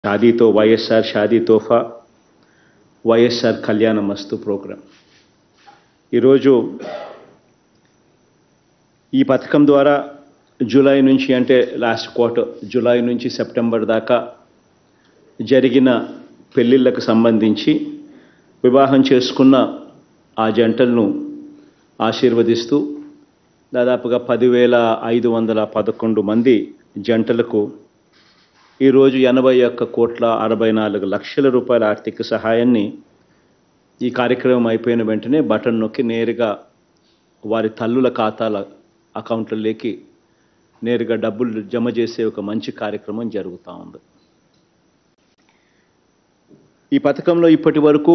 షాదీతో వైఎస్ఆర్ షాదీ తోఫా వైఎస్ఆర్ కళ్యాణ మస్తు ప్రోగ్రాం ఈరోజు ఈ పథకం ద్వారా జూలై నుంచి అంటే లాస్ట్ క్వార్టర్ జూలై నుంచి సెప్టెంబర్ దాకా జరిగిన పెళ్ళిళ్ళకు సంబంధించి వివాహం చేసుకున్న ఆ జంటలను ఆశీర్వదిస్తూ దాదాపుగా పదివేల ఐదు వందల పదకొండు మంది జంటలకు ఈరోజు ఎనభై ఒక్క కోట్ల అరవై నాలుగు లక్షల రూపాయల ఆర్థిక సహాయాన్ని ఈ కార్యక్రమం అయిపోయిన వెంటనే బటన్ నొక్కి నేరుగా వారి తల్లుల ఖాతాల అకౌంట్లలోకి నేరుగా డబ్బులు జమ చేసే ఒక మంచి కార్యక్రమం జరుగుతూ ఉంది ఈ పథకంలో ఇప్పటి వరకు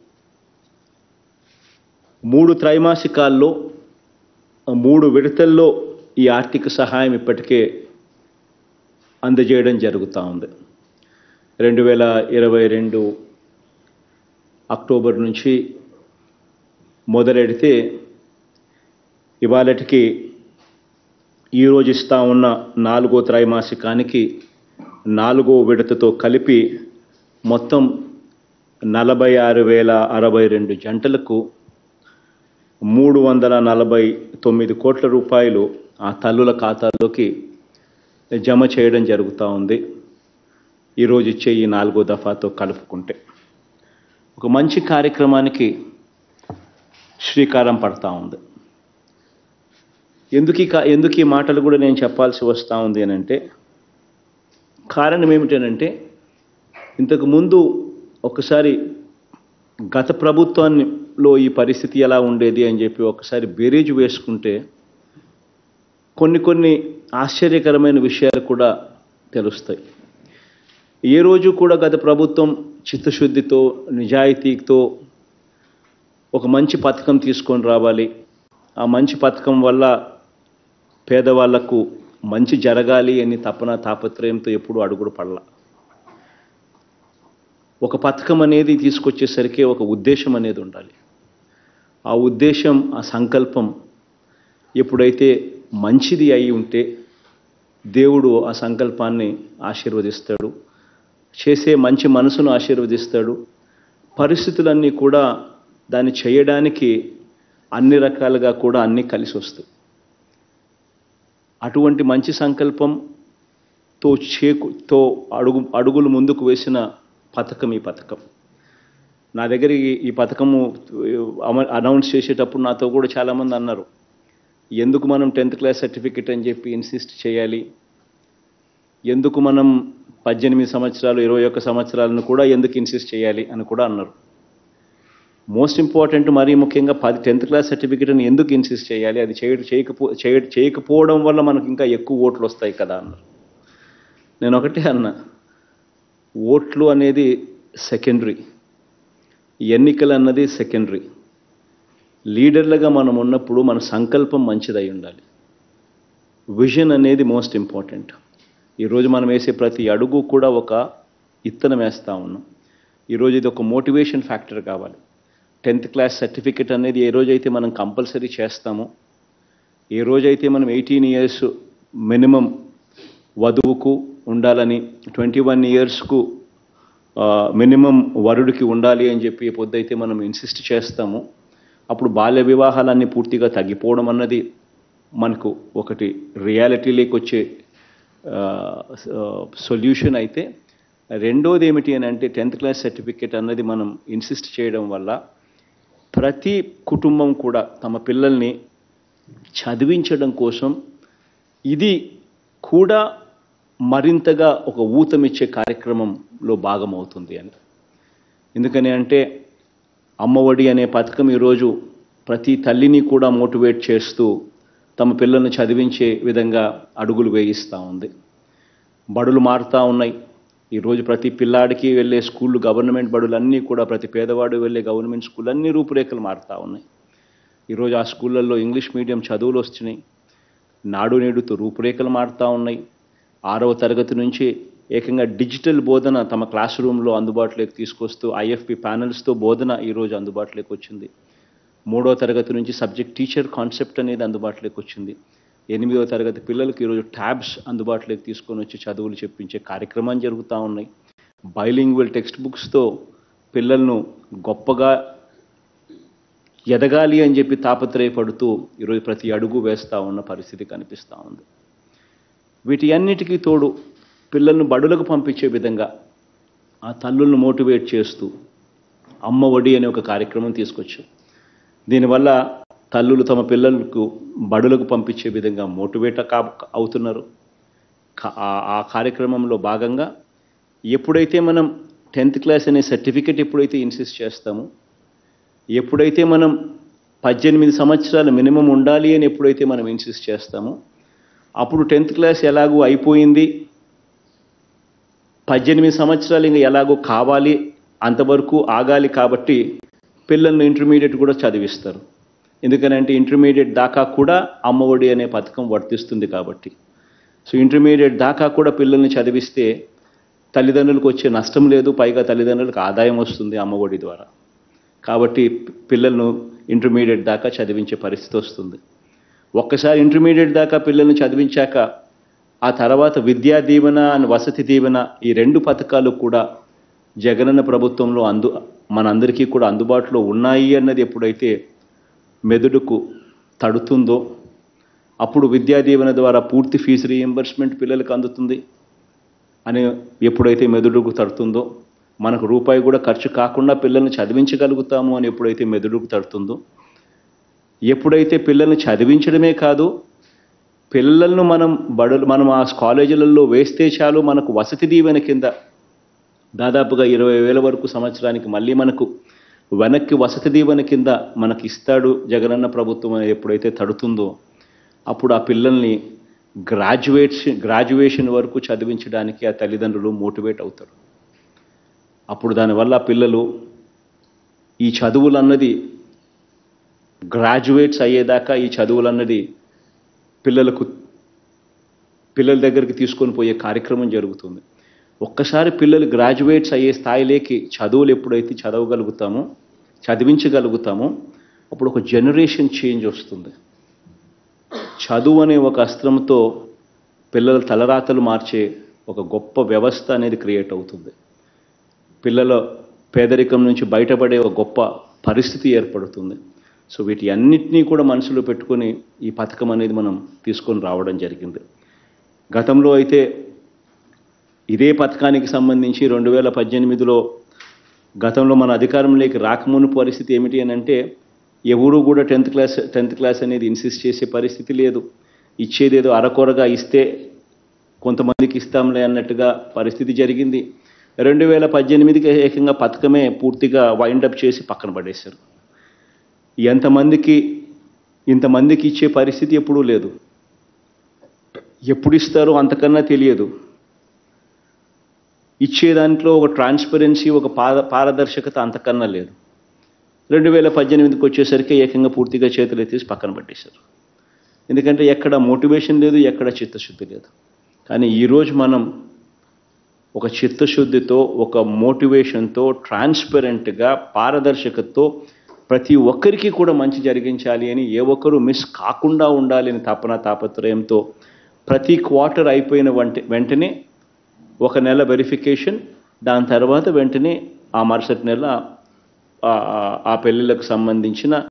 మూడు త్రైమాసికాల్లో మూడు విడతల్లో ఈ ఆర్థిక సహాయం ఇప్పటికే అందజేయడం జరుగుతూ ఉంది రెండు వేల ఇరవై రెండు అక్టోబర్ నుంచి మొదలెడితే ఇవాళటికి ఈరోజు ఇస్తా ఉన్న నాలుగో త్రైమాసికానికి నాలుగో విడతతో కలిపి మొత్తం నలభై ఆరు వేల అరవై రెండు జంటలకు మూడు వందల నలభై తొమ్మిది కోట్ల రూపాయలు ఆ తల్లుల ఖాతాలోకి జమ చేయడం జరుగుతూ ఉంది ఈరోజు ఇచ్చే ఈ నాలుగో దఫాతో కలుపుకుంటే ఒక మంచి కార్యక్రమానికి శ్రీకారం పడతా ఉంది ఎందుకు ఈ కా- ఎందుకు ఈ మాటలు కూడా నేను చెప్పాల్సి వస్తూ ఉంది అని అంటే కారణం ఏమిటనంటే ఇంతకు ముందు ఒకసారి గత ప్రభుత్వాన్నిలో ఈ పరిస్థితి ఎలా ఉండేది అని చెప్పి ఒకసారి బేరీజు వేసుకుంటే కొన్ని కొన్ని ఆశ్చర్యకరమైన విషయాలు కూడా తెలుస్తాయి ఏ రోజు కూడా గత ప్రభుత్వం చిత్తశుద్ధితో నిజాయితీతో ఒక మంచి పథకం తీసుకొని రావాలి ఆ మంచి పథకం వల్ల పేదవాళ్లకు మంచి జరగాలి అని తపన తాపత్రయంతో ఎప్పుడూ అడుగుడు పడల ఒక పథకం అనేది తీసుకొచ్చేసరికి ఒక ఉద్దేశం అనేది ఉండాలి ఆ ఉద్దేశం ఆ సంకల్పం ఎప్పుడైతే మంచిది అయి ఉంటే దేవుడు ఆ సంకల్పాన్ని ఆశీర్వదిస్తాడు చేసే మంచి మనసును ఆశీర్వదిస్తాడు పరిస్థితులన్నీ కూడా దాన్ని చేయడానికి అన్ని రకాలుగా కూడా అన్నీ కలిసి వస్తాయి అటువంటి మంచి సంకల్పంతో చేకుతో అడుగు అడుగులు ముందుకు వేసిన పథకం ఈ పథకం నా దగ్గర ఈ- ఈ పథకము అమ- అనౌన్స్ చేసేటప్పుడు నాతో కూడా చాలామంది అన్నారు ఎందుకు మనం టెన్త్ క్లాస్ సర్టిఫికెట్ అని చెప్పి ఇన్సిస్ట్ చేయాలి ఎందుకు మనం పద్దెనిమిది సంవత్సరాలు ఇరవై ఒక్క సంవత్సరాలను కూడా ఎందుకు ఇన్సిస్ట్ చేయాలి అని కూడా అన్నారు మోస్ట్ ఇంపార్టెంట్ మరీ ముఖ్యంగా పది టెన్త్ క్లాస్ సర్టిఫికెట్ని ఎందుకు ఇన్సిస్ట్ చేయాలి అది చేయ చేయకపో చేయ చేయకపోవడం వల్ల మనకు ఇంకా ఎక్కువ ఓట్లు వస్తాయి కదా అన్నారు నేను ఒకటే అన్నా ఓట్లు అనేది సెకండరీ ఎన్నికలు అన్నది సెకండరీ లీడర్లుగా మనం ఉన్నప్పుడు మన సంకల్పం మంచిదై ఉండాలి విజన్ అనేది మోస్ట్ ఇంపార్టెంట్ ఈరోజు మనం వేసే ప్రతి అడుగు కూడా ఒక ఇత్తనం వేస్తూ ఉన్నాం ఈరోజు ఇది ఒక మోటివేషన్ ఫ్యాక్టర్ కావాలి టెన్త్ క్లాస్ సర్టిఫికెట్ అనేది ఏ రోజైతే మనం కంపల్సరీ చేస్తామో ఏ రోజైతే మనం ఎయిటీన్ ఇయర్స్ మినిమం వధువుకు ఉండాలని ట్వంటీ వన్ ఇయర్స్కు మినిమం వరుడికి ఉండాలి అని చెప్పి పొద్దుైతే మనం ఇన్సిస్ట్ చేస్తామో అప్పుడు బాల్య వివాహాలన్నీ పూర్తిగా తగ్గిపోవడం అన్నది మనకు ఒకటి రియాలిటీలోకి వచ్చే సొల్యూషన్ అయితే రెండోది ఏమిటి అని అంటే టెన్త్ క్లాస్ సర్టిఫికేట్ అన్నది మనం ఇన్సిస్ట్ చేయడం వల్ల ప్రతి కుటుంబం కూడా తమ పిల్లల్ని చదివించడం కోసం ఇది కూడా మరింతగా ఒక ఊతమిచ్చే కార్యక్రమంలో భాగమవుతుంది అని ఎందుకని అంటే అమ్మఒడి అనే పథకం ఈరోజు ప్రతి తల్లిని కూడా మోటివేట్ చేస్తూ తమ పిల్లల్ని చదివించే విధంగా అడుగులు వేయిస్తూ ఉంది బడులు మారుతూ ఉన్నాయి ఈరోజు ప్రతి పిల్లాడికి వెళ్ళే స్కూళ్ళు గవర్నమెంట్ బడులు అన్నీ కూడా ప్రతి పేదవాడు వెళ్ళే గవర్నమెంట్ స్కూల్ అన్ని రూపురేఖలు మారుతూ ఉన్నాయి ఈరోజు ఆ స్కూళ్ళల్లో ఇంగ్లీష్ మీడియం చదువులు వస్తున్నాయి నాడు నేడుతో రూపురేఖలు మారుతూ ఉన్నాయి ఆరవ తరగతి నుంచి ఏకంగా డిజిటల్ బోధన తమ క్లాస్ రూమ్లో అందుబాటులోకి తీసుకొస్తూ ఐఎఫ్పి ప్యానల్స్తో బోధన ఈరోజు అందుబాటులోకి వచ్చింది మూడో తరగతి నుంచి సబ్జెక్ట్ టీచర్ కాన్సెప్ట్ అనేది అందుబాటులోకి వచ్చింది ఎనిమిదవ తరగతి పిల్లలకు ఈరోజు ట్యాబ్స్ అందుబాటులోకి తీసుకొని వచ్చి చదువులు చెప్పించే కార్యక్రమాలు జరుగుతూ ఉన్నాయి బైలింగ్వల్ టెక్స్ట్ బుక్స్తో పిల్లలను గొప్పగా ఎదగాలి అని చెప్పి తాపత్రయపడుతూ ఈరోజు ప్రతి అడుగు వేస్తూ ఉన్న పరిస్థితి కనిపిస్తూ ఉంది వీటి అన్నిటికీ తోడు పిల్లలను బడులకు పంపించే విధంగా ఆ తల్లులను మోటివేట్ చేస్తూ అమ్మ ఒడి అనే ఒక కార్యక్రమం తీసుకొచ్చాం దీనివల్ల తల్లులు తమ పిల్లలకు బడులకు పంపించే విధంగా మోటివేట్ కా అవుతున్నారు కా- ఆ- ఆ కార్యక్రమంలో భాగంగా ఎప్పుడైతే మనం టెన్త్ క్లాస్ అనే సర్టిఫికెట్ ఎప్పుడైతే ఇన్సిస్ట్ చేస్తామో ఎప్పుడైతే మనం పద్దెనిమిది సంవత్సరాలు మినిమం ఉండాలి అని ఎప్పుడైతే మనం ఇన్సిస్ట్ చేస్తామో అప్పుడు టెన్త్ క్లాస్ ఎలాగూ అయిపోయింది పద్దెనిమిది సంవత్సరాలు ఇంకా ఎలాగో కావాలి అంతవరకు ఆగాలి కాబట్టి పిల్లల్ని ఇంటర్మీడియట్ కూడా చదివిస్తారు ఎందుకనంటే ఇంటర్మీడియట్ దాకా కూడా అమ్మఒడి అనే పథకం వర్తిస్తుంది కాబట్టి సో ఇంటర్మీడియట్ దాకా కూడా పిల్లల్ని చదివిస్తే తల్లిదండ్రులకు వచ్చే నష్టం లేదు పైగా తల్లిదండ్రులకు ఆదాయం వస్తుంది అమ్మఒడి ద్వారా కాబట్టి పిల్లలను ఇంటర్మీడియట్ దాకా చదివించే పరిస్థితి వస్తుంది ఒక్కసారి ఇంటర్మీడియట్ దాకా పిల్లల్ని చదివించాక ఆ తర్వాత విద్యా దీవెన అండ్ వసతి దీవెన ఈ రెండు పథకాలు కూడా జగనన్న ప్రభుత్వంలో అందు మనందరికీ కూడా అందుబాటులో ఉన్నాయి అన్నది ఎప్పుడైతే మెదడుకు తడుతుందో అప్పుడు విద్యా దీవెన ద్వారా పూర్తి ఫీజు రీఎంబర్స్మెంట్ పిల్లలకు అందుతుంది అని ఎప్పుడైతే మెదడుకు తడుతుందో మనకు రూపాయి కూడా ఖర్చు కాకుండా పిల్లల్ని చదివించగలుగుతాము అని ఎప్పుడైతే మెదడుకు తడుతుందో ఎప్పుడైతే పిల్లల్ని చదివించడమే కాదు పిల్లలను మనం బడులు మనం ఆ కాలేజీలలో వేస్తే చాలు మనకు వసతి దీవెన కింద దాదాపుగా ఇరవై వేల వరకు సంవత్సరానికి మళ్ళీ మనకు వెనక్కి వసతి దీవెన కింద మనకి ఇస్తాడు జగనన్న ప్రభుత్వం అని ఎప్పుడైతే తడుతుందో అప్పుడు ఆ పిల్లల్ని గ్రాడ్యుయేషన్ గ్రాడ్యుయేషన్ వరకు చదివించడానికి ఆ తల్లిదండ్రులు మోటివేట్ అవుతారు అప్పుడు దానివల్ల ఆ పిల్లలు ఈ చదువులు అన్నది గ్రాడ్యుయేట్స్ అయ్యేదాకా ఈ చదువులు అన్నది పిల్లలకు పిల్లల దగ్గరికి తీసుకొని పోయే కార్యక్రమం జరుగుతుంది ఒక్కసారి పిల్లలు గ్రాడ్యుయేట్స్ అయ్యే స్థాయిలోకి చదువులు ఎప్పుడైతే చదవగలుగుతామో చదివించగలుగుతామో అప్పుడు ఒక జనరేషన్ చేంజ్ వస్తుంది చదువు అనే ఒక అస్త్రంతో పిల్లల తలరాతలు మార్చే ఒక గొప్ప వ్యవస్థ అనేది క్రియేట్ అవుతుంది పిల్లల పేదరికం నుంచి బయటపడే ఒక గొప్ప పరిస్థితి ఏర్పడుతుంది సో వీటి అన్నిటినీ కూడా మనసులో పెట్టుకొని ఈ పథకం అనేది మనం తీసుకొని రావడం జరిగింది గతంలో అయితే ఇదే పథకానికి సంబంధించి రెండు వేల పద్దెనిమిదిలో గతంలో మన అధికారంలోకి రాకమును పరిస్థితి ఏమిటి అని అంటే ఎవరు కూడా టెన్త్ క్లాస్ టెన్త్ క్లాస్ అనేది ఇన్సిస్ట్ చేసే పరిస్థితి లేదు ఇచ్చేదేదో అరకొరగా ఇస్తే కొంతమందికి ఇస్తాంలే అన్నట్టుగా పరిస్థితి జరిగింది రెండు వేల పద్దెనిమిదికి ఏకంగా పథకమే పూర్తిగా వైండప్ చేసి పక్కన పడేశారు ఎంతమందికి ఇంతమందికి ఇచ్చే పరిస్థితి ఎప్పుడూ లేదు ఎప్పుడు ఇస్తారో అంతకన్నా తెలియదు ఇచ్చే దాంట్లో ఒక ట్రాన్స్పరెన్సీ ఒక పార పారదర్శకత అంతకన్నా లేదు రెండు వేల పద్దెనిమిదికి వచ్చేసరికి ఏకంగా పూర్తిగా చేతులు ఎత్తేసి పక్కన పట్టేశారు ఎందుకంటే ఎక్కడ మోటివేషన్ లేదు ఎక్కడ చిత్తశుద్ధి లేదు కానీ ఈరోజు మనం ఒక చిత్తశుద్ధితో ఒక మోటివేషన్తో ట్రాన్స్పరెంట్గా పారదర్శకతతో ప్రతి ఒక్కరికి కూడా మంచి జరిగించాలి అని ఏ ఒక్కరూ మిస్ కాకుండా ఉండాలి అని తపన తాపత్రయంతో ప్రతి క్వార్టర్ అయిపోయిన వెంట వెంటనే ఒక నెల వెరిఫికేషన్ దాని తర్వాత వెంటనే ఆ మరుసటి నెల ఆ- ఆ- ఆ పెళ్ళిళ్ళకు సంబంధించిన